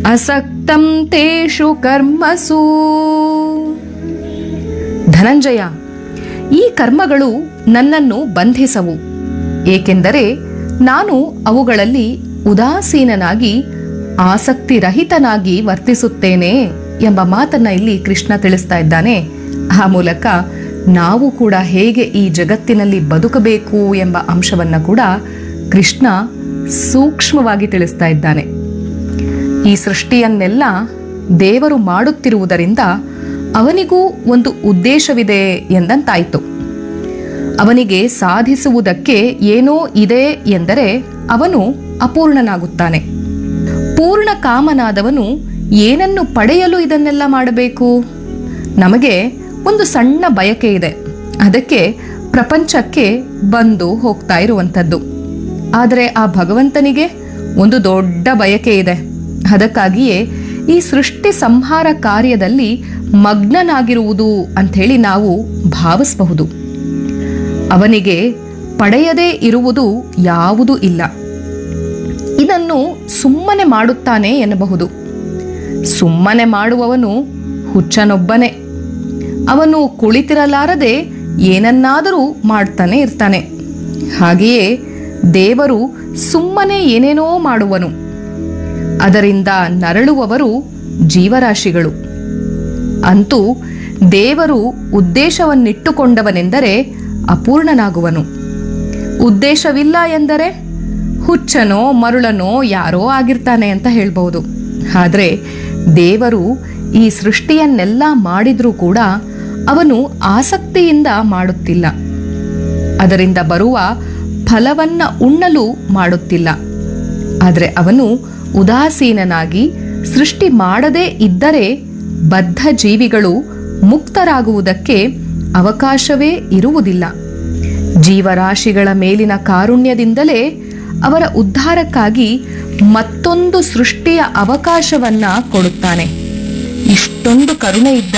ಅಸಕ್ತಂ ತೇಷು ಕರ್ಮಸು ಧನಂಜಯ ಈ ಕರ್ಮಗಳು ನನ್ನನ್ನು ಬಂಧಿಸವು ಏಕೆಂದರೆ ನಾನು ಅವುಗಳಲ್ಲಿ ಉದಾಸೀನನಾಗಿ ಆಸಕ್ತಿರಹಿತನಾಗಿ ವರ್ತಿಸುತ್ತೇನೆ ಎಂಬ ಮಾತನ್ನ ಇಲ್ಲಿ ಕೃಷ್ಣ ತಿಳಿಸ್ತಾ ಇದ್ದಾನೆ ಆ ಮೂಲಕ ನಾವು ಕೂಡ ಹೇಗೆ ಈ ಜಗತ್ತಿನಲ್ಲಿ ಬದುಕಬೇಕು ಎಂಬ ಅಂಶವನ್ನ ಕೂಡ ಕೃಷ್ಣ ಸೂಕ್ಷ್ಮವಾಗಿ ತಿಳಿಸ್ತಾ ಇದ್ದಾನೆ ಈ ಸೃಷ್ಟಿಯನ್ನೆಲ್ಲ ದೇವರು ಮಾಡುತ್ತಿರುವುದರಿಂದ ಅವನಿಗೂ ಒಂದು ಉದ್ದೇಶವಿದೆ ಎಂದಂತಾಯಿತು ಅವನಿಗೆ ಸಾಧಿಸುವುದಕ್ಕೆ ಏನೋ ಇದೆ ಎಂದರೆ ಅವನು ಅಪೂರ್ಣನಾಗುತ್ತಾನೆ ಪೂರ್ಣ ಕಾಮನಾದವನು ಏನನ್ನು ಪಡೆಯಲು ಇದನ್ನೆಲ್ಲ ಮಾಡಬೇಕು ನಮಗೆ ಒಂದು ಸಣ್ಣ ಬಯಕೆ ಇದೆ ಅದಕ್ಕೆ ಪ್ರಪಂಚಕ್ಕೆ ಬಂದು ಹೋಗ್ತಾ ಇರುವಂಥದ್ದು ಆದರೆ ಆ ಭಗವಂತನಿಗೆ ಒಂದು ದೊಡ್ಡ ಬಯಕೆ ಇದೆ ಅದಕ್ಕಾಗಿಯೇ ಈ ಸೃಷ್ಟಿ ಸಂಹಾರ ಕಾರ್ಯದಲ್ಲಿ ಮಗ್ನನಾಗಿರುವುದು ಅಂಥೇಳಿ ನಾವು ಭಾವಿಸಬಹುದು ಅವನಿಗೆ ಪಡೆಯದೇ ಇರುವುದು ಯಾವುದೂ ಇಲ್ಲ ಇದನ್ನು ಸುಮ್ಮನೆ ಮಾಡುತ್ತಾನೆ ಎನ್ನಬಹುದು ಸುಮ್ಮನೆ ಮಾಡುವವನು ಹುಚ್ಚನೊಬ್ಬನೇ ಅವನು ಕುಳಿತಿರಲಾರದೆ ಏನನ್ನಾದರೂ ಮಾಡ್ತಾನೆ ಇರ್ತಾನೆ ಹಾಗೆಯೇ ದೇವರು ಸುಮ್ಮನೆ ಏನೇನೋ ಮಾಡುವನು ಅದರಿಂದ ನರಳುವವರು ಜೀವರಾಶಿಗಳು ಅಂತೂ ದೇವರು ಉದ್ದೇಶವನ್ನಿಟ್ಟುಕೊಂಡವನೆಂದರೆ ಅಪೂರ್ಣನಾಗುವನು ಉದ್ದೇಶವಿಲ್ಲ ಎಂದರೆ ಹುಚ್ಚನೋ ಮರುಳನೋ ಯಾರೋ ಆಗಿರ್ತಾನೆ ಅಂತ ಹೇಳ್ಬೋದು ಆದರೆ ದೇವರು ಈ ಸೃಷ್ಟಿಯನ್ನೆಲ್ಲ ಮಾಡಿದ್ರೂ ಕೂಡ ಅವನು ಆಸಕ್ತಿಯಿಂದ ಮಾಡುತ್ತಿಲ್ಲ ಅದರಿಂದ ಬರುವ ಫಲವನ್ನ ಉಣ್ಣಲು ಮಾಡುತ್ತಿಲ್ಲ ಆದರೆ ಅವನು ಉದಾಸೀನನಾಗಿ ಸೃಷ್ಟಿ ಮಾಡದೇ ಇದ್ದರೆ ಬದ್ಧ ಜೀವಿಗಳು ಮುಕ್ತರಾಗುವುದಕ್ಕೆ ಅವಕಾಶವೇ ಇರುವುದಿಲ್ಲ ಜೀವರಾಶಿಗಳ ಮೇಲಿನ ಕಾರುಣ್ಯದಿಂದಲೇ ಅವರ ಉದ್ಧಾರಕ್ಕಾಗಿ ಮತ್ತೊಂದು ಸೃಷ್ಟಿಯ ಅವಕಾಶವನ್ನ ಕೊಡುತ್ತಾನೆ ಇಷ್ಟೊಂದು ಕರುಣೆ ಇದ್ದ